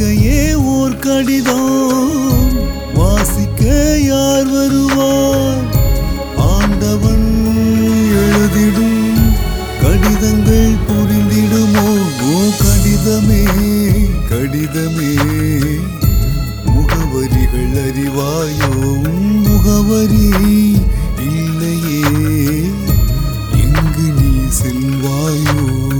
வாழ்க்கையே ஓர் கடிதம் வாசிக்க யார் வருவார் ஆண்டவன் எழுதிடும் கடிதங்கள் புரிந்திடுமோ ஓ கடிதமே கடிதமே முகவரிகள் அறிவாயோ உன் முகவரி இல்லையே எங்கு நீ செல்வாயோ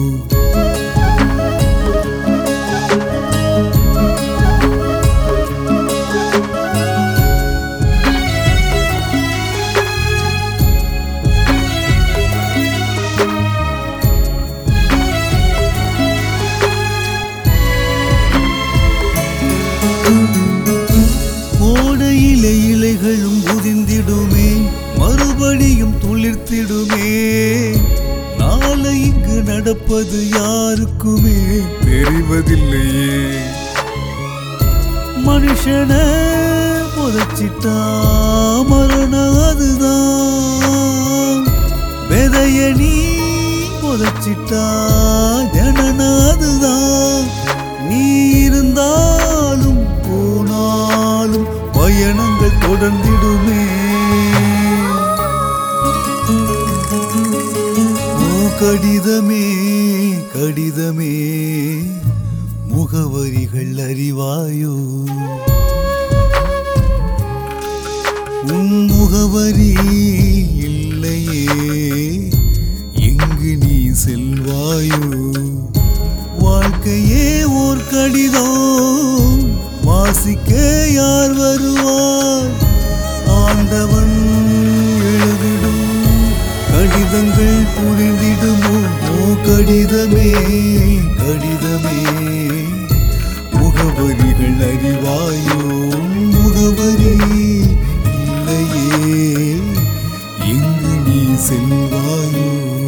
கோடையிலே இலைகளும் உதிர்ந்திடுமே மறுபடியும் துளிர்த்திடுமே நாளை இங்கு நடப்பது யாருக்குமே தெரிவதில்லையே மனுஷன புதைச்சிட்டா மரணம் அதுதான் விதைய நீ புதைச்சிட்டா ஜனன அதுதான் நீ இருந்தாலும் போனாலும் பயணங்கள் தொடர்ந்திடுமே ஓ கடிதமே கடிதமே முகவரிகள் அறிவாயோ உன் முகவரி இல்லையே எங்கு நீ செல்வாயோ வாழ்க்கையே ஓர் கடிதம் வாசிக்க யார் வருவார் ஆண்டவன் எழுதிடும் கடிதங்கள் புரிந்திடுமோ ஓ கடிதமே கடிதமே முகவரிகள் அறிவாயோ முகவரி இல்லையே எங்கு நீ செல்வாயோ